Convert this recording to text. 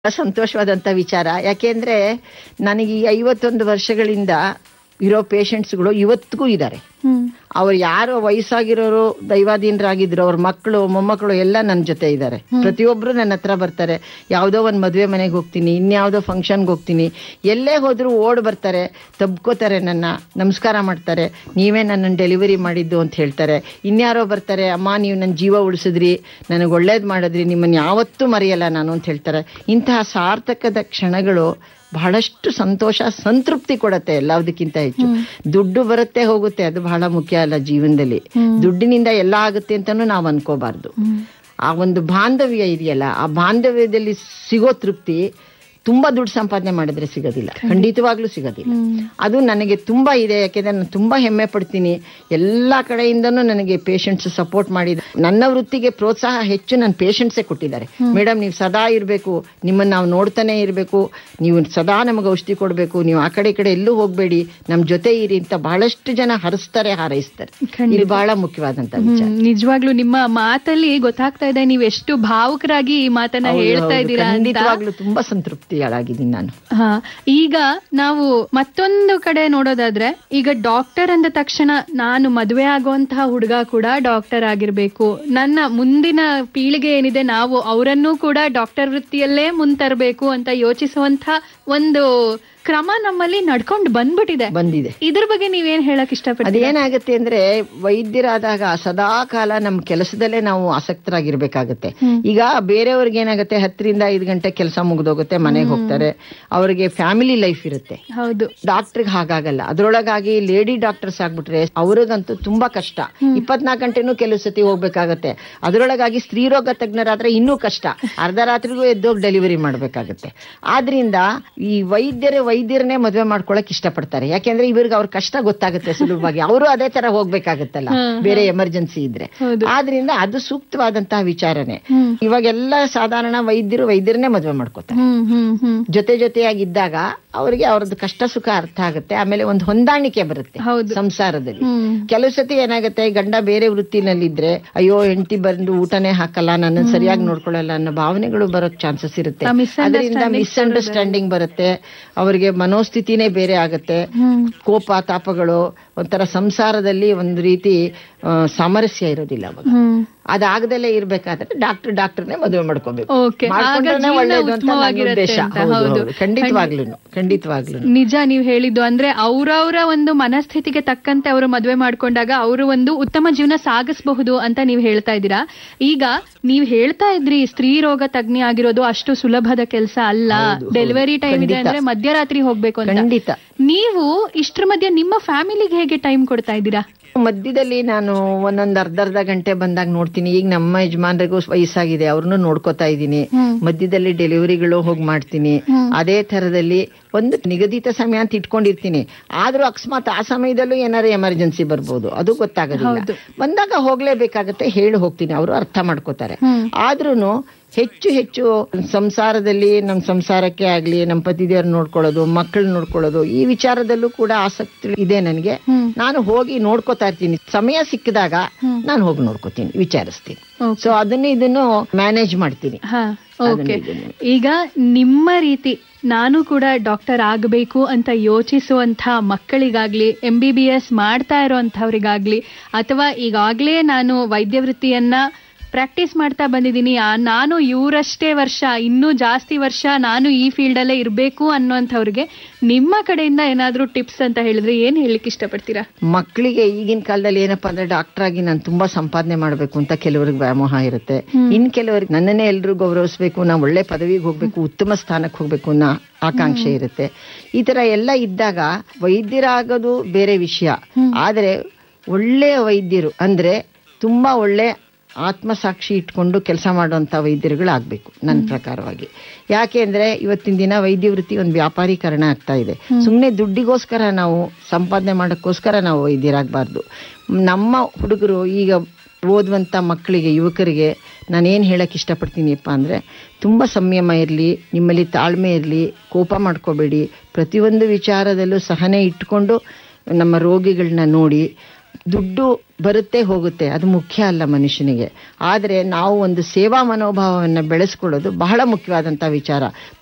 ಸಂತೋಷವಾದಂಥ ವಿಚಾರ ಯಾಕೆಂದ್ರೆ ನನಗೆ ಈ ಐವತ್ತೊಂದು ವರ್ಷಗಳಿಂದ ಇರೋ ಪೇಷಂಟ್ಸ್ಗಳು ಇವತ್ತಿಗೂ ಇದ್ದಾರೆ ಹ್ಮ್ ಅವ್ರು ಯಾರು ವಯಸ್ಸಾಗಿರೋರು ದೈವಾಧೀನರಾಗಿದ್ರು ಅವ್ರ ಮಕ್ಕಳು ಮೊಮ್ಮಕ್ಕಳು ಎಲ್ಲ ನನ್ನ ಜೊತೆ ಇದ್ದಾರೆ ಪ್ರತಿಯೊಬ್ರು ನನ್ನ ಹತ್ರ ಬರ್ತಾರೆ ಯಾವುದೋ ಒಂದು ಮದುವೆ ಮನೆಗೆ ಹೋಗ್ತೀನಿ ಇನ್ಯಾವುದೋ ಫಂಕ್ಷನ್ಗೆ ಹೋಗ್ತೀನಿ ಎಲ್ಲೇ ಹೋದ್ರು ಓಡ್ ಬರ್ತಾರೆ ತಬ್ಕೋತಾರೆ ನನ್ನ ನಮಸ್ಕಾರ ಮಾಡ್ತಾರೆ ನೀವೇ ನನ್ನನ್ನು ಡೆಲಿವರಿ ಮಾಡಿದ್ದು ಅಂತ ಹೇಳ್ತಾರೆ ಇನ್ಯಾರೋ ಬರ್ತಾರೆ ಅಮ್ಮ ನೀವು ನನ್ನ ಜೀವ ಉಳಿಸಿದ್ರಿ ನನಗೆ ಒಳ್ಳೇದು ಮಾಡಿದ್ರಿ ನಿಮ್ಮನ್ನು ಯಾವತ್ತೂ ಮರೆಯಲ್ಲ ನಾನು ಅಂತ ಹೇಳ್ತಾರೆ ಇಂತಹ ಸಾರ್ಥಕದ ಕ್ಷಣಗಳು ಬಹಳಷ್ಟು ಸಂತೋಷ ಸಂತೃಪ್ತಿ ಕೊಡತ್ತೆ ಎಲ್ಲದಕ್ಕಿಂತ ಹೆಚ್ಚು ದುಡ್ಡು ಬರುತ್ತೆ ಹೋಗುತ್ತೆ ಅದು ಬಹಳ ಮುಖ್ಯ ಅಲ್ಲ ಜೀವನದಲ್ಲಿ ದುಡ್ಡಿನಿಂದ ಎಲ್ಲ ಆಗುತ್ತೆ ಅಂತಾನು ನಾವು ಅನ್ಕೋಬಾರ್ದು ಆ ಒಂದು ಬಾಂಧವ್ಯ ಇದೆಯಲ್ಲ ಆ ಬಾಂಧವ್ಯದಲ್ಲಿ ಸಿಗೋ ತೃಪ್ತಿ ತುಂಬಾ ದುಡ್ಡು ಸಂಪಾದನೆ ಮಾಡಿದ್ರೆ ಸಿಗೋದಿಲ್ಲ ಖಂಡಿತವಾಗ್ಲೂ ಸಿಗೋದಿಲ್ಲ ಅದು ನನಗೆ ತುಂಬಾ ಇದೆ ಯಾಕೆಂದ್ರೆ ನಾನು ತುಂಬಾ ಹೆಮ್ಮೆ ಪಡ್ತೀನಿ ಎಲ್ಲಾ ಕಡೆಯಿಂದನೂ ನನಗೆ ಪೇಷಂಟ್ಸ್ ಸಪೋರ್ಟ್ ಮಾಡಿದ ನನ್ನ ವೃತ್ತಿಗೆ ಪ್ರೋತ್ಸಾಹ ಹೆಚ್ಚು ನನ್ನ ಪೇಷಂಟ್ಸೇ ಕೊಟ್ಟಿದ್ದಾರೆ ಮೇಡಮ್ ನೀವು ಸದಾ ಇರಬೇಕು ನಿಮ್ಮನ್ನ ನಾವು ನೋಡ್ತಾನೆ ಇರಬೇಕು ನೀವು ಸದಾ ನಮಗೆ ಔಷಧಿ ಕೊಡಬೇಕು ನೀವು ಆ ಕಡೆ ಈ ಕಡೆ ಎಲ್ಲೂ ಹೋಗಬೇಡಿ ನಮ್ಮ ಜೊತೆ ಇರಿ ಅಂತ ಬಹಳಷ್ಟು ಜನ ಹರಿಸ್ತಾರೆ ಹಾರೈಸ್ತಾರೆ ಇದು ಬಹಳ ಮುಖ್ಯವಾದಂತ ವಿಚಾರ ಹ್ಮ್, ನಿಜವಾಗ್ಲೂ ನಿಮ್ಮ ಮಾತಲ್ಲಿ ಗೊತ್ತಾಗ್ತಾ ಇದೆ ನೀವು ಎಷ್ಟು ಭಾವುಕರಾಗಿ ಈ ಮಾತನ್ನ ಹೌದು, ಹೇಳ್ತಾ ಹೌದು. ಇದ್ದೀರಾ ಅಂತ ಖಂಡಿತವಾಗ್ಲೂ ತುಂಬಾ ಸಂತೃಪ್ತಿಯಾಗಿದ್ದೀನಿ ನಾನು ಹಾ ಈಗ ನಾವು ಮತ್ತೊಂದು ಕಡೆ ನೋಡೋದಾದ್ರೆ ಈಗ ಡಾಕ್ಟರ್ ಅಂದ ತಕ್ಷಣ ನಾನು ಮದುವೆ ಆಗುವಂತಹ ಹುಡುಗ ಕೂಡ ಡಾಕ್ಟರ್ ಆಗಿರ್ಬೇಕು ನನ್ನ ಮುಂದಿನ ಪೀಳಿಗೆ ಏನಿದೆ ನಾವು ಅವರನ್ನೂ ಕೂಡ ಡಾಕ್ಟರ್ ವೃತ್ತಿಯಲ್ಲೇ ಮುಂತರಬೇಕು ಅಂತ ಯೋಚಿಸುವಂತ ಒಂದು ಕ್ರಮ ನಮ್ಮಲ್ಲಿ ನಡ್ಕೊಂಡು ಬಂದ್ಬಿಟ್ಟಿದೆ ಬಂದಿದೆ ಇದ್ರ ಬಗ್ಗೆ ನೀವೇನ್ ಹೇಳಕ್ ಇಷ್ಟಪಡ್ತೀರಾ ಅದೇನಾಗುತ್ತೆ ಅಂದ್ರೆ ವೈದ್ಯರಾದಾಗ ಸದಾ ಕಾಲ ನಮ್ಮ ಕೆಲಸದಲ್ಲೇ ನಾವು ಆಸಕ್ತರಾಗಿರ್ಬೇಕಾಗತ್ತೆ ಈಗ ಬೇರೆಯವ್ರಿಗೆ ಏನಾಗುತ್ತೆ ಹತ್ತರಿಂದ ಐದು ಗಂಟೆ ಕೆಲಸ ಮುಗ್ದೋಗುತ್ತೆ ಮನೆಗೆ ಹೋಗ್ತಾರೆ ಅವ್ರಿಗೆ ಫ್ಯಾಮಿಲಿ ಲೈಫ್ ಇರುತ್ತೆ ಹೌದು ಡಾಕ್ಟರ್ಗೆ ಹಾಗಾಗಲ್ಲ ಅದ್ರೊಳಗಾಗಿ ಲೇಡಿ ಡಾಕ್ಟರ್ಸ್ ಆಗ್ಬಿಟ್ರೆ ಅವ್ರಿಗಂತೂ ತುಂಬಾ ಕಷ್ಟ ಇಪ್ಪತ್ನಾಲ್ಕು ಗಂಟೆನೂ ಕೆಲವು ಸತಿ ಹೋಗ್ಬೇಕಾಗತ್ತೆ ಅದ್ರೊಳಗಾಗಿ ಸ್ತ್ರೀರೋಗ ತಜ್ಞರಾದ್ರೆ ಇನ್ನೂ ಕಷ್ಟ ಅರ್ಧ ರಾತ್ರಿಗೂ ಎದ್ದೋಗಿ ಡೆಲಿವರಿ ಮಾಡ್ಬೇಕಾಗತ್ತೆ ಆದ್ರಿಂದ ಈ ವೈದ್ಯರೇ ವೈದ್ಯರನ್ನೇ ಮದುವೆ ಮಾಡ್ಕೊಳಕ್ ಇಷ್ಟಪಡ್ತಾರೆ ಯಾಕೆಂದ್ರೆ ಇವ್ರಿಗೆ ಅವ್ರ ಕಷ್ಟ ಗೊತ್ತಾಗುತ್ತೆ ಸುಲಭವಾಗಿ ಅವರು ಅದೇ ತರ ಹೋಗ್ಬೇಕಾಗತ್ತಲ್ಲ ಬೇರೆ ಎಮರ್ಜೆನ್ಸಿ ಇದ್ರೆ ಹೌದು. ಆದ್ರಿಂದ ಅದು ಸೂಕ್ತವಾದಂತಹ ವಿಚಾರನೆ ಇವಾಗೆಲ್ಲ ಸಾಧಾರಣ ವೈದ್ಯರು ವೈದ್ಯರನ್ನೇ ಮದುವೆ ಮಾಡ್ಕೋತಾರೆ ಹ್ಮ್ ಹ್ಮ್ ಹ್ಮ್ ಜೊತೆ ಜೊತೆಯಾಗಿದ್ದಾಗ ಅವರಿಗೆ ಅವ್ರದ್ದು ಕಷ್ಟ ಸುಖ ಅರ್ಥ ಆಗುತ್ತೆ ಆಮೇಲೆ ಒಂದು ಹೊಂದಾಣಿಕೆ ಬರುತ್ತೆ ಹೌದು. ಸಂಸಾರದಲ್ಲಿ ಹ್ಮ್ ಕೆಲವು ಸತಿ ಏನಾಗುತ್ತೆ ಗಂಡ ಬೇರೆ ವೃತ್ತಿನಲ್ಲಿದ್ರೆ ಅಯ್ಯೋ ಹೆಂಡತಿ ಬಂದು ಊಟನೇ ಹಾಕಲ್ಲ ನನ್ನ ಸರಿಯಾಗಿ ನೋಡ್ಕೊಳ್ಳಲ್ಲ ಅನ್ನೋ ಭಾವನೆಗಳು ಬರೋಕ್ ಚಾನ್ಸಸ್ ಇರುತ್ತೆ ಆ misunderstanding ಅದರಿಂದ ಮಿಸ್ಅಂಡರ್ಸ್ಟ್ಯಾಂಡಿಂಗ್ ಬರುತ್ತೆ ಅವರಿಗೆ ಮನೋಸ್ಥಿತಿನೇ ಬೇರೆ ಆಗುತ್ತೆ ಕೋಪ ತಾಪಗಳು ಒಂಥರ ಸಂಸಾರದಲ್ಲಿ ಒಂದು ರೀತಿ ಆ, ಸಾಮರಸ್ಯ ಇರೋದಿಲ್ಲ ಅವಾಗ ಹ್ಮ್ ಅದಾಗದಲ್ಲೇ ಇರ್ಬೇಕಾದ್ರೆ ಡಾಕ್ಟರ್ ಡಾಕ್ಟರ್ನೇ ಮದುವೆ ಮಾಡ್ಕೋಬೇಕು Okay. ಆಗ ಮಾಡ್ಕೊಂಡ್ರೇನೆ ಜೀವನ ಒಳ್ಳೇದು ಅಂತ ನನ್ನ ಉತ್ತಮವಾಗಿರುತ್ತೆ ಉದ್ದೇಶ ಅಂತ, ಹೌದು, ಹೌದು. ಹೌದು. ಖಂಡಿತವಾಗ್ಲೂನು ಖಂಡಿತವಾಗ್ಲೂ ನಿಜ ನೀವು ಹೇಳಿದ್ದು ಅಂದ್ರೆ ಅವರವರ ಒಂದು ಮನಸ್ಥಿತಿಗೆ ತಕ್ಕಂತೆ ಅವರು ಮದುವೆ ಮಾಡ್ಕೊಂಡಾಗ ಅವರು ಒಂದು ಉತ್ತಮ ಜೀವನ ಸಾಗಿಸಬಹುದು ಅಂತ ನೀವು ಹೇಳ್ತಾ ಇದ್ದೀರಾ ಈಗ ನೀವು ಹೇಳ್ತಾ ಇದ್ರಿ ಸ್ತ್ರೀ ರೋಗ ತಜ್ಞೆ ಆಗಿರೋದು ಅಷ್ಟು ಸುಲಭದ ಕೆಲಸ ಅಲ್ಲ ಡೆಲಿವರಿ ಟೈಮ್ ಇದೆ ಅಂದ್ರೆ ಮಧ್ಯರಾತ್ರಿ ಹೋಗ್ಬೇಕು ಅಂತ ಖಂಡಿತ ನೀವು ಇಷ್ಟ್ರ ಮಧ್ಯೆ ನಿಮ್ಮ ಫ್ಯಾಮಿಲಿಗೆ ಹೇಗೆ ಟೈಮ್ ಕೊಡ್ತಾ ಇದ್ದೀರಾ ಮಧ್ಯದಲ್ಲಿ ನಾನು ಒಂದೊಂದ್ ಅರ್ಧ ಅರ್ಧ ಗಂಟೆ ಬಂದಾಗ ನೋಡ್ತೀನಿ ಈಗ ನಮ್ಮ ಯಜಮಾನ್ರಿಗೂ ವಯಸ್ಸಾಗಿದೆ ಅವ್ರನ್ನು ನೋಡ್ಕೋತಾ ಇದ್ದೀನಿ ಮಧ್ಯದಲ್ಲಿ ಡೆಲಿವರಿಗಳು ಹೋಗಿ ಮಾಡ್ತೀನಿ ಅದೇ ತರದಲ್ಲಿ ಒಂದು ನಿಗದಿತ ಸಮಯ ಅಂತ ಇಟ್ಕೊಂಡಿರ್ತೀನಿ ಆದ್ರೂ ಅಕಸ್ಮಾತ್ ಆ ಸಮಯದಲ್ಲೂ ಏನಾರು ಎಮರ್ಜೆನ್ಸಿ ಬರ್ಬೋದು ಅದು ಗೊತ್ತಾಗೋದಿಲ್ಲ ಬಂದಾಗ ಹೋಗ್ಲೇಬೇಕಾಗತ್ತೆ ಹೇಳಿ ಹೋಗ್ತೀನಿ ಅವರು ಅರ್ಥ ಮಾಡ್ಕೋತಾರೆ ಆದ್ರೂನು ಹೆಚ್ಚು ಹೆಚ್ಚು ಸಂಸಾರದಲ್ಲಿ ನಮ್ಮ ಸಂಸಾರಕ್ಕೆ ಆಗ್ಲಿ ನಮ್ಮ ಪತಿದೇವ್ರ ನೋಡ್ಕೊಳ್ಳೋದು ಮಕ್ಕಳು ನೋಡ್ಕೊಳ್ಳೋದು ಈ ವಿಚಾರದಲ್ಲೂ ಕೂಡ ಆಸಕ್ತಿ ಇದೆ ನನಗೆ ನಾನು ಹೋಗಿ ನೋಡ್ಕೋತಾ ಇರ್ತೀನಿ ಸಮಯ ಸಿಕ್ಕಿದಾಗ ನಾನು ಹೋಗಿ ನೋಡ್ಕೋತೀನಿ ವಿಚಾರಿಸ್ತೀನಿ Okay. ಸೊ ಅದನ್ನ ಇದನ್ನು ಮ್ಯಾನೇಜ್ ಮಾಡ್ತೀನಿ ಹಾ ಓಕೆ ಇದನ್ನು. ಈಗ ನಿಮ್ಮ ರೀತಿ ನಾನು ಕೂಡ ಡಾಕ್ಟರ್ ಆಗಬೇಕು ಅಂತ ಯೋಚಿಸುವಂತ ಮಕ್ಕಳಿಗಾಗ್ಲಿ ಎಂ ಬಿ ಬಿ ಎಸ್ ಮಾಡ್ತಾ ಇರೋಂಥವ್ರಿಗಾಗ್ಲಿ ಅಥವಾ ಈಗಾಗಲೇ ನಾನು ವೈದ್ಯ ವೃತ್ತಿಯನ್ನ ಪ್ರಾಕ್ಟೀಸ್ ಮಾಡ್ತಾ ಬಂದಿದ್ದೀನಿ ಆ, ನಾನು ಇವರಷ್ಟೇ ವರ್ಷ ಇನ್ನೂ ಜಾಸ್ತಿ ವರ್ಷ ನಾನು ಈ ಫೀಲ್ಡ್ ಅಲ್ಲೇ ಇರಬೇಕು ಅನ್ನೋಂಥವ್ರಿಗೆ ನಿಮ್ಮ ಕಡೆಯಿಂದ ಏನಾದ್ರೂ ಟಿಪ್ಸ್ ಅಂತ ಹೇಳಿದ್ರೆ ಏನ್ ಹೇಳಲಿಕ್ಕೆ ಇಷ್ಟಪಡ್ತೀರಾ ಮಕ್ಕಳಿಗೆ ಈಗಿನ ಕಾಲದಲ್ಲಿ ಏನಪ್ಪಾ ಅಂದ್ರೆ ಡಾಕ್ಟರ್ ಆಗಿ ನಾನು ತುಂಬಾ ಸಂಪಾದನೆ ಮಾಡಬೇಕು ಅಂತ ಕೆಲವರಿಗೆ ವ್ಯಾಮೋಹ ಇರುತ್ತೆ ಇನ್ ಕೆಲವರಿಗೆ ನನ್ನನ್ನೇ ಎಲ್ಲರೂ ಗೌರವಿಸಬೇಕು ನಾ ಒಳ್ಳೆ ಪದವಿಗೆ ಹೋಗ್ಬೇಕು ಉತ್ತಮ ಸ್ಥಾನಕ್ಕೆ ಹೋಗ್ಬೇಕು ಅನ್ನೋ ಆಕಾಂಕ್ಷೆ ಇರುತ್ತೆ ಈ ತರ ಎಲ್ಲ ಇದ್ದಾಗ ವೈದ್ಯರಾಗೋದು ಬೇರೆ ವಿಷಯ ಆದ್ರೆ ಒಳ್ಳೆಯ ವೈದ್ಯರು ಅಂದ್ರೆ ತುಂಬಾ ಒಳ್ಳೆ ಆತ್ಮಸಾಕ್ಷಿ ಇಟ್ಕೊಂಡು ಕೆಲಸ ಮಾಡುವಂತ ವೈದ್ಯರುಗಳಾಗಬೇಕು ನನ್ನ ಪ್ರಕಾರವಾಗಿ ಯಾಕೆ ಅಂದ್ರೆ ಇವತ್ತಿನ ದಿನ ವೈದ್ಯ ವೃತ್ತಿ ಒಂದು ವ್ಯಾಪಾರೀಕರಣ ಆಗ್ತಾ ಇದೆ ಸುಮ್ಮನೆ ದುಡ್ಡಿಗೋಸ್ಕರ ನಾವು ಸಂಪಾದನೆ ಮಾಡೋಕ್ಕೋಸ್ಕರ ನಾವು ವೈದ್ಯರಾಗಬಾರ್ದು ನಮ್ಮ ಹುಡುಗರು ಈಗ ಓದುವಂಥ ಮಕ್ಕಳಿಗೆ ಯುವಕರಿಗೆ ನಾನೇನು ಹೇಳಕ್ಕೆ ಇಷ್ಟಪಡ್ತೀನಿಪ್ಪ ಅಂದರೆ ತುಂಬ ಸಂಯಮ ಇರಲಿ ನಿಮ್ಮಲ್ಲಿ ತಾಳ್ಮೆ ಇರಲಿ ಕೋಪ ಮಾಡ್ಕೋಬೇಡಿ ಪ್ರತಿಯೊಂದು ವಿಚಾರದಲ್ಲೂ ಸಹನೆ ಇಟ್ಕೊಂಡು ನಮ್ಮ ರೋಗಿಗಳನ್ನ ನೋಡಿ ದುಡ್ಡು ಬರುತ್ತೆ ಹೋಗುತ್ತೆ ಅದು ಮುಖ್ಯ ಅಲ್ಲ ಮನುಷ್ಯನಿಗೆ ಆದರೆ ನಾವು ಒಂದು ಸೇವಾ ಮನೋಭಾವವನ್ನು ಬೆಳೆಸ್ಕೊಳ್ಳೋದು ಬಹಳ ಮುಖ್ಯವಾದಂಥ ವಿಚಾರ